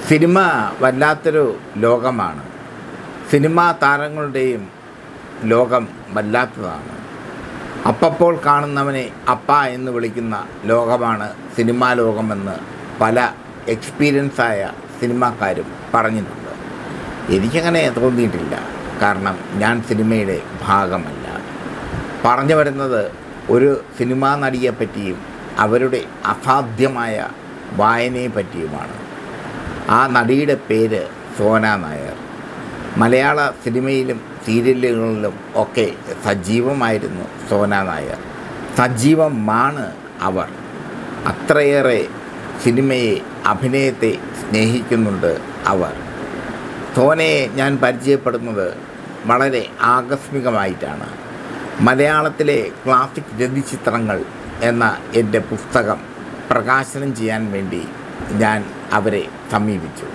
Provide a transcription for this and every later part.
cinema വല്ലാത്തൊരു ലോകമാണ് cinema താരങ്ങളുടെയും ലോകം വല്ലാത്തതാണ് അപ്പപ്പോൾ കാണുന്നവനെ അപ്പ എന്ന് വിളിക്കുന്ന ലോകമാണ് സിനിമാ ലോകമെന്ന് പല എക്സ്പീരിയൻസായ സിനിമാക്കാരും പറഞ്ഞിട്ടുണ്ട് എനിക്കങ്ങനെ തോന്നിയിട്ടില്ല കാരണം ഞാൻ സിനിമയുടെ ഭാഗമല്ല പറഞ്ഞു വരുന്നത് ഒരു സിനിമാ നടിയെ പറ്റിയും അവരുടെ അസാധ്യമായ വായനയെ പറ്റിയുമാണ് ആ നടിയുടെ പേര് സോന നായർ മലയാള സിനിമയിലും സീരിയലുകളിലും ഒക്കെ സജീവമായിരുന്നു സോന നായർ സജീവമാണ് അവർ അത്രയേറെ സിനിമയെ അഭിനയത്തെ സ്നേഹിക്കുന്നുണ്ട് അവർ സോനയെ ഞാൻ പരിചയപ്പെടുന്നത് വളരെ ആകസ്മികമായിട്ടാണ് മലയാളത്തിലെ ക്ലാസിക് രതിചിത്രങ്ങൾ എന്ന എൻ്റെ പുസ്തകം പ്രകാശനം ചെയ്യാൻ വേണ്ടി ഞാൻ അവരെ സമീപിച്ചു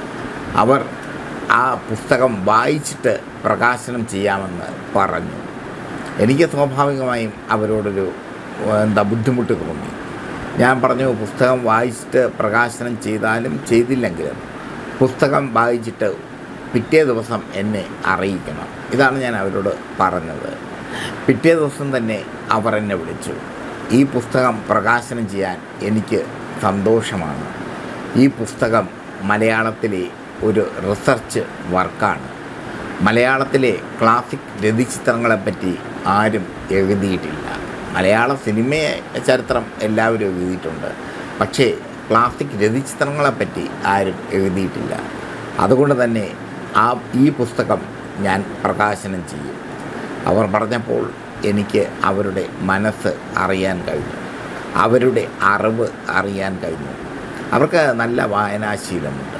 അവർ ആ പുസ്തകം വായിച്ചിട്ട് പ്രകാശനം ചെയ്യാമെന്ന് പറഞ്ഞു എനിക്ക് സ്വാഭാവികമായും അവരോടൊരു ഏഹ്, എന്താ ബുദ്ധിമുട്ട് തോന്നി ഞാൻ പറഞ്ഞു പുസ്തകം വായിച്ചിട്ട് പ്രകാശനം ചെയ്താലും ചെയ്തില്ലെങ്കിലും പുസ്തകം വായിച്ചിട്ട് പിറ്റേ ദിവസം എന്നെ അറിയിക്കണം ഇതാണ് ഞാൻ അവരോട് പറഞ്ഞത് പിറ്റേ ദിവസം തന്നെ അവർ എന്നെ വിളിച്ചു ഈ പുസ്തകം പ്രകാശനം ചെയ്യാൻ എനിക്ക് സന്തോഷമാണ് ഈ പുസ്തകം മലയാളത്തിലെ ഒരു റിസർച്ച് വർക്കാണ് മലയാളത്തിലെ ക്ലാസിക് രതിചിത്രങ്ങളെപ്പറ്റി ആരും എഴുതിയിട്ടില്ല മലയാള സിനിമയെ ചരിത്രം എല്ലാവരും എഴുതിയിട്ടുണ്ട് പക്ഷേ ക്ലാസിക് രതിചിത്രങ്ങളെപ്പറ്റി ആരും എഴുതിയിട്ടില്ല അതുകൊണ്ട് തന്നെ ആ ഈ പുസ്തകം ഞാൻ പ്രകാശനം ചെയ്യും അവർ പറഞ്ഞപ്പോൾ എനിക്ക് അവരുടെ മനസ്സ് അറിയാൻ കഴിഞ്ഞു അവരുടെ അറിവ് അറിയാൻ കഴിഞ്ഞു അവർക്ക് നല്ല വായനാശീലമുണ്ട്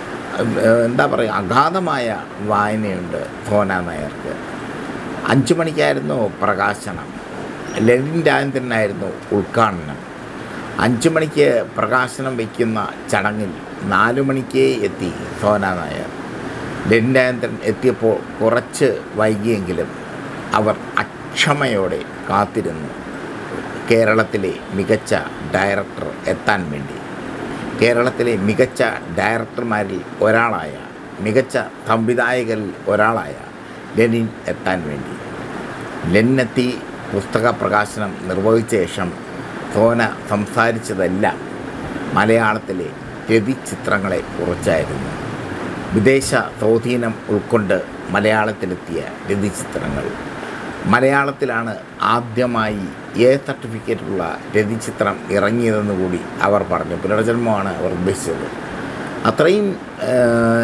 ഏഹ് എന്താ പറയുക അഗാധമായ വായനയുണ്ട് സോന നായർക്ക് അഞ്ച് മണിക്കായിരുന്നു പ്രകാശനം ലെനിൻ രാജേന്ദ്രനായിരുന്നു ഉദ്ഘാടനം അഞ്ച് മണിക്ക് പ്രകാശനം വയ്ക്കുന്ന ചടങ്ങിൽ നാലു മണിക്കേ എത്തി സോന നായർ ലെനിൻ രാജേന്ദ്രൻ എത്തിയപ്പോൾ കുറച്ച് വൈകിയെങ്കിലും അവർ അക്ഷമയോടെ കാത്തിരുന്നു കേരളത്തിലെ മികച്ച ഡയറക്ടർ എത്താൻ വേണ്ടി കേരളത്തിലെ മികച്ച ഡയറക്ടർമാരിൽ ഒരാളായ മികച്ച സംവിധായകരിൽ ഒരാളായ ലെനിൻ എത്താൻ വേണ്ടി ലെനിനെത്തി പുസ്തക പ്രകാശനം നിർവഹിച്ച ശേഷം സോന സംസാരിച്ചതെല്ലാം മലയാളത്തിലെ രതിചിത്രങ്ങളെ കുറിച്ചായിരുന്നു വിദേശ സ്വാധീനം ഉൾക്കൊണ്ട് മലയാളത്തിലെത്തിയ രതിചിത്രങ്ങൾ മലയാളത്തിലാണ് ആദ്യമായി എ സർട്ടിഫിക്കറ്റുള്ള രതിചിത്രം ഇറങ്ങിയതെന്ന് കൂടി അവർ പറഞ്ഞു പുനർജന്മമാണ് അവർ ഉദ്ദേശിച്ചത് അത്രയും ആ,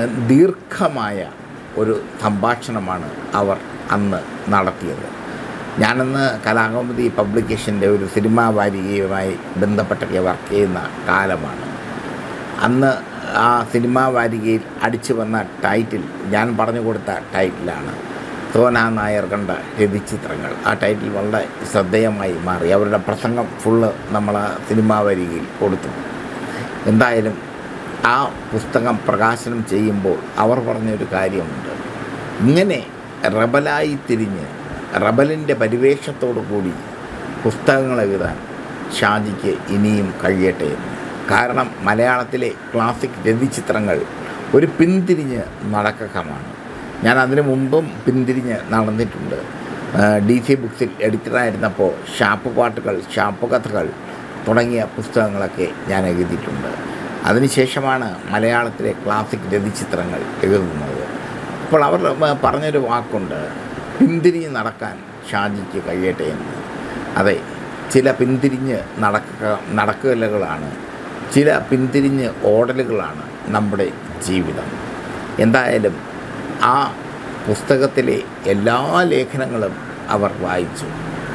ദീർഘമായ ഒരു സംഭാഷണമാണ് അവർ അന്ന് നടത്തിയത് ഞാനന്ന് കലാകൗമുദി പബ്ലിക്കേഷൻ്റെ ഒരു സിനിമാ വാരികയുമായി ബന്ധപ്പെട്ടൊക്കെ വർക്ക് ചെയ്യുന്ന കാലമാണ് അന്ന് ആ സിനിമാ വാരികയിൽ അടിച്ചു വന്ന ടൈറ്റിൽ ഞാൻ പറഞ്ഞു കൊടുത്ത ടൈറ്റിലാണ് സോന നായർ കണ്ട രതിചിത്രങ്ങൾ ആ ടൈറ്റിൽ വളരെ ശ്രദ്ധേയമായി മാറി അവരുടെ പ്രസംഗം ഫുള്ള് നമ്മൾ ആ സിനിമാ വാരികയിൽ കൊടുത്തു എന്തായാലും ആ പുസ്തകം പ്രകാശനം ചെയ്യുമ്പോൾ അവർ പറഞ്ഞൊരു കാര്യമുണ്ട് ഇങ്ങനെ റബലായി തിരിഞ്ഞ് റബലിൻ്റെ പരിവേഷത്തോടു കൂടി പുസ്തകങ്ങൾ എഴുതാൻ ഷാജിക്ക് ഇനിയും കഴിയട്ടെ എന്ന് കാരണം മലയാളത്തിലെ ക്ലാസിക് രതിചിത്രങ്ങൾ ഒരു പിന്തിരിഞ്ഞ് നടക്കമാണ് ഞാൻ അതിനു മുമ്പും പിന്തിരിഞ്ഞ് നടന്നിട്ടുണ്ട് ഡി സി ബുക്സിൽ എഡിറ്ററായിരുന്നപ്പോൾ ഷാപ്പ് പാട്ടുകൾ ഷാപ്പ് കഥകൾ തുടങ്ങിയ പുസ്തകങ്ങളൊക്കെ ഞാൻ എഴുതിയിട്ടുണ്ട് അതിനുശേഷമാണ് മലയാളത്തിലെ ക്ലാസിക് രതിചിത്രങ്ങൾ എഴുതുന്നത് അപ്പോൾ അവർ ഏഹ്, പറഞ്ഞൊരു വാക്കുണ്ട് പിന്തിരിഞ്ഞ് നടക്കാൻ ഷാജിക്ക് കഴിയട്ടെ എന്ന് അതെ ചില പിന്തിരിഞ്ഞ് നടക്കുക നടക്കലുകളാണ് ചില പിന്തിരിഞ്ഞ് ഓടലുകളാണ് നമ്മുടെ ജീവിതം എന്തായാലും ആ പുസ്തകത്തിലെ എല്ലാ ലേഖനങ്ങളും അവർ വായിച്ചു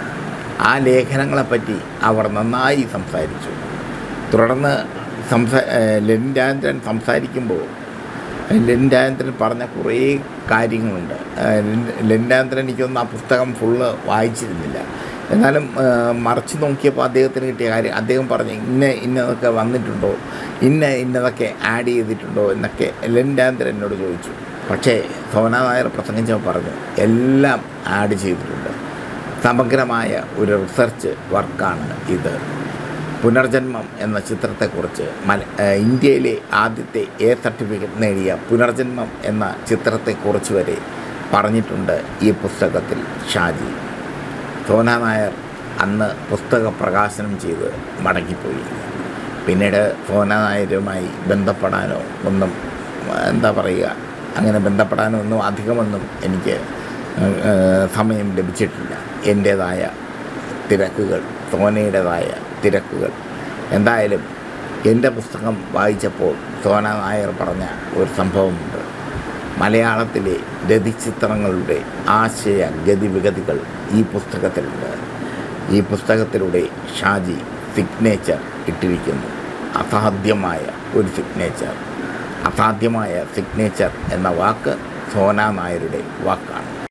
ആ ലേഖനങ്ങളെപ്പറ്റി അവർ നന്നായി സംസാരിച്ചു തുടർന്ന് സംസാ ഏഹ് ലെനിൻ രാജേന്ദ്രൻ സംസാരിക്കുമ്പോൾ ലെനിൻ രാജേന്ദ്രൻ പറഞ്ഞ കുറേ കാര്യങ്ങളുണ്ട് ഏഹ് ലെനിൻ- ലെനിൻ രാജേന്ദ്രൻ എനിക്കൊന്നും ആ പുസ്തകം ഫുള്ള് വായിച്ചിരുന്നില്ല എന്നാലും ഏഹ് മറച്ചു നോക്കിയപ്പോൾ അദ്ദേഹത്തിന് കിട്ടിയ കാര്യം അദ്ദേഹം പറഞ്ഞു ഇന്ന ഇന്നതൊക്കെ വന്നിട്ടുണ്ടോ ഇന്ന ഇന്നതൊക്കെ ആഡ് ചെയ്തിട്ടുണ്ടോ എന്നൊക്കെ ലെനിൻ രാജേന്ദ്രൻ എന്നോട് ചോദിച്ചു പക്ഷേ സോന നായർ പ്രസംഗിച്ചപ്പോൾ പറഞ്ഞു എല്ലാം ആഡ് ചെയ്തിട്ടുണ്ട് സമഗ്രമായ ഒരു റിസർച്ച് വർക്കാണ് ഇത് പുനർജന്മം എന്ന ചിത്രത്തെക്കുറിച്ച് മല ഏഹ് ഇന്ത്യയിലെ ആദ്യത്തെ എ സർട്ടിഫിക്കറ്റ് നേടിയ പുനർജന്മം എന്ന ചിത്രത്തെക്കുറിച്ച് വരെ പറഞ്ഞിട്ടുണ്ട് ഈ പുസ്തകത്തിൽ ഷാജി സോന നായർ അന്ന് പുസ്തക പ്രകാശനം ചെയ്ത് മടങ്ങിപ്പോയി പിന്നീട് സോന നായരുമായി ബന്ധപ്പെടാനോ ഒന്നും എന്താ പറയുക അങ്ങനെ ബന്ധപ്പെടാനോ ഒന്നും അധികമൊന്നും എനിക്ക് ഏഹ്, സമയം ലഭിച്ചിട്ടില്ല എൻ്റേതായ തിരക്കുകൾ സോനയുടേതായ തിരക്കുകൾ എന്തായാലും എൻ്റെ പുസ്തകം വായിച്ചപ്പോൾ സോന നായർ പറഞ്ഞ ഒരു സംഭവമുണ്ട് മലയാളത്തിലെ രതിചിത്രങ്ങളുടെ ആശയ ഗതിവിഗതികൾ ഈ പുസ്തകത്തിലുണ്ട് ഈ പുസ്തകത്തിലൂടെ ഷാജി സിഗ്നേച്ചർ ഇട്ടിരിക്കുന്നു അസാധ്യമായ ഒരു സിഗ്നേച്ചർ അസാധ്യമായ സിഗ്നേച്ചർ എന്ന വാക്ക് സോന നായരുടെ വാക്കാണ്